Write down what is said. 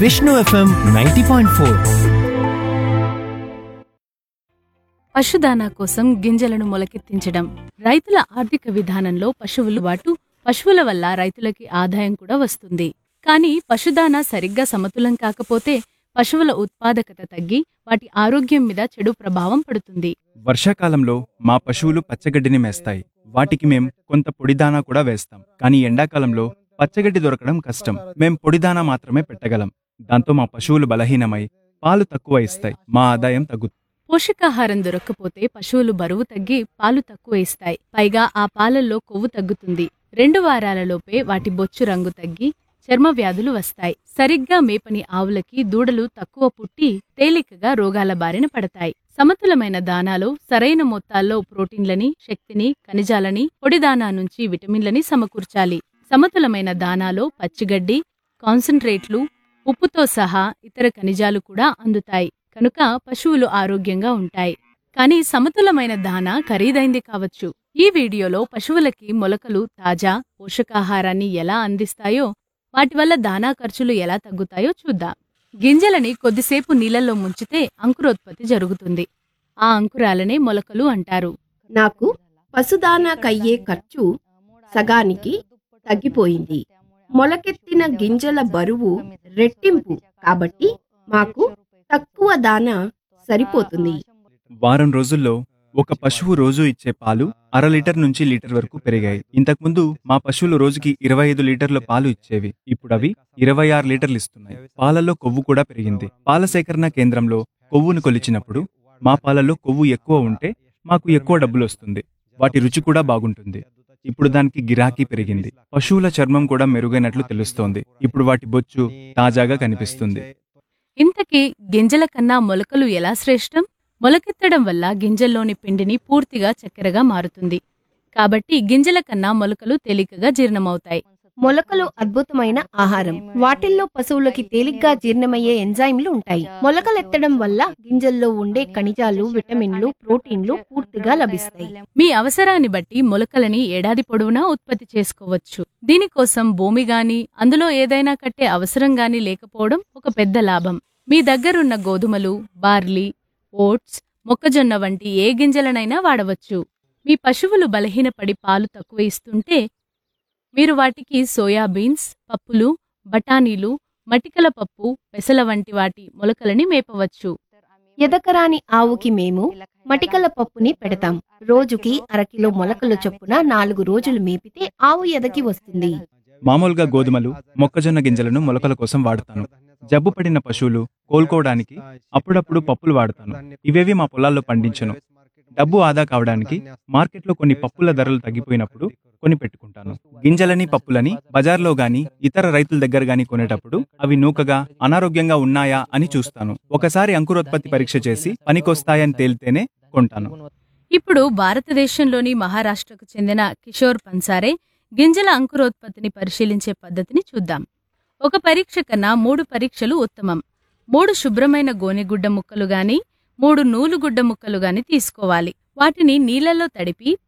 Vishnu FM ninety point four పశుదానా కోసం గింజలను మొలకెత్తించడం రైతుల ఆర్థిక విధానంలో పశువులు వాటు పశువుల వల్ల రైతులకి ఆదాయం కూడా వస్తుంది కానీ పశుదానా సరిగ్గా సమతులం కాకపోతే పశువుల ఉత్పాదకత తగ్గి వాటి ఆరోగ్యం మీద చెడు ప్రభావం పడుతుంది వర్షాకాలంలో మా పశువులు పచ్చగడ్డిని మేస్తాయి వాటికి మేం కొంత పొడిదానా కూడా వేస్తాం కానీ ఎండాకాలంలో పచ్చగడ్డి దొరకడం కష్టం మేం పొడిదానా మాత్రమే పెట్టగలం దాంతో మా పశువులు బలహీనమై పాలు తక్కువ ఇస్తాయి మా ఆదాయం తగ్గుతుంది పోషకాహారం దొరక్కపోతే పశువులు బరువు తగ్గి పాలు తక్కువ ఇస్తాయి పైగా ఆ పాలల్లో కొవ్వు తగ్గుతుంది రెండు వారాలలోపే వాటి బొచ్చు రంగు తగ్గి చర్మ వ్యాధులు వస్తాయి సరిగ్గా మేపని ఆవులకి దూడలు తక్కువ పుట్టి తేలికగా రోగాల బారిన పడతాయి సమతులమైన దానాలో సరైన మొత్తాల్లో ప్రోటీన్లని శక్తిని ఖనిజాలని పొడి దానా నుంచి విటమిన్లని సమకూర్చాలి సమతులమైన దానాలో పచ్చిగడ్డి కాన్సంట్రేట్లు ఉప్పుతో సహా ఇతర ఖనిజాలు కూడా అందుతాయి కనుక పశువులు ఆరోగ్యంగా ఉంటాయి కానీ సమతులమైన దానా ఖరీదైంది కావచ్చు ఈ వీడియోలో పశువులకి మొలకలు తాజా పోషకాహారాన్ని ఎలా అందిస్తాయో వాటి వల్ల దానా ఖర్చులు ఎలా తగ్గుతాయో చూద్దాం గింజలని కొద్దిసేపు నీళ్ళల్లో ముంచితే అంకురోత్పత్తి జరుగుతుంది ఆ అంకురాలనే మొలకలు అంటారు నాకు పశుదానాకయ్యే ఖర్చు సగానికి తగ్గిపోయింది మొలకెత్తిన గింజల బరువు రెట్టింపు కాబట్టి మాకు తక్కువ దానా సరిపోతుంది వారం రోజుల్లో ఒక పశువు రోజు ఇచ్చే పాలు అర లీటర్ నుంచి లీటర్ వరకు పెరిగాయి ఇంతకుముందు మా పశువులు రోజుకి ఇరవై ఐదు లీటర్ల పాలు ఇచ్చేవి ఇప్పుడు అవి ఇరవై ఆరు లీటర్లు ఇస్తున్నాయి పాలలో కొవ్వు కూడా పెరిగింది పాల సేకరణ కేంద్రంలో కొవ్వును కొలిచినప్పుడు మా పాలలో కొవ్వు ఎక్కువ ఉంటే మాకు ఎక్కువ డబ్బులు వస్తుంది వాటి రుచి కూడా బాగుంటుంది ఇప్పుడు దానికి గిరాకీ పెరిగింది పశువుల చర్మం కూడా మెరుగైనట్లు తెలుస్తోంది ఇప్పుడు వాటి బొచ్చు తాజాగా కనిపిస్తుంది ఇంతకీ గింజల కన్నా మొలకలు ఎలా శ్రేష్టం మొలకెత్తడం వల్ల గింజల్లోని పిండిని పూర్తిగా చక్కెరగా మారుతుంది కాబట్టి గింజల కన్నా మొలకలు తేలికగా జీర్ణమవుతాయి మొలకలు అద్భుతమైన ఆహారం వాటిల్లో పశువులకి తేలిగ్గా జీర్ణమయ్యే ఎంజైమ్లు ఉంటాయి మొలకలెత్తడం వల్ల గింజల్లో ఉండే ఖనిజాలు విటమిన్లు ప్రోటీన్లు పూర్తిగా లభిస్తాయి మీ అవసరాన్ని బట్టి మొలకలని ఏడాది పొడవునా ఉత్పత్తి చేసుకోవచ్చు దీనికోసం భూమి గాని అందులో ఏదైనా కట్టే అవసరం గాని లేకపోవడం ఒక పెద్ద లాభం మీ దగ్గరున్న గోధుమలు బార్లీ ఓట్స్ మొక్కజొన్న వంటి ఏ గింజలనైనా వాడవచ్చు మీ పశువులు బలహీనపడి పాలు తక్కువ ఇస్తుంటే మీరు వాటికి సోయాబీన్స్ పప్పులు బఠానీలు మటికల పప్పు పెసల వంటి వాటి మొలకలని మేపవచ్చు ఎదకరాని ఆవుకి మేము మటికల పప్పుని పెడతాం రోజుకి అరకిలో మొలకలు చొప్పున నాలుగు రోజులు మేపితే ఆవు ఎదకి వస్తుంది మామూలుగా గోధుమలు మొక్కజొన్న గింజలను మొలకల కోసం వాడతాను జబ్బు పడిన పశువులు కోలుకోవడానికి అప్పుడప్పుడు పప్పులు వాడతాను ఇవేవి మా పొలాల్లో పండించను డబ్బు ఆదా కావడానికి మార్కెట్లో కొన్ని పప్పుల ధరలు తగ్గిపోయినప్పుడు కొని పెట్టుకుంటాను గింజలని పప్పులని బజార్లో గాని ఇతర రైతుల దగ్గర గాని కొనేటప్పుడు అవి నూకగా అనారోగ్యంగా ఉన్నాయా అని చూస్తాను ఒకసారి అంకురోత్పత్తి పరీక్ష చేసి పనికొస్తాయని తేలితేనే కొంటాను ఇప్పుడు భారతదేశంలోని మహారాష్ట్రకు చెందిన కిషోర్ పన్సారే గింజల అంకురోత్పత్తిని పరిశీలించే పద్ధతిని చూద్దాం ఒక పరీక్ష కన్నా మూడు పరీక్షలు ఉత్తమం మూడు శుభ్రమైన గోనెగుడ్డ ముక్కలు గాని మూడు నూలుగుడ్డ ముక్కలు గాని తీసుకోవాలి వాటిని నీళ్లలో తడిపి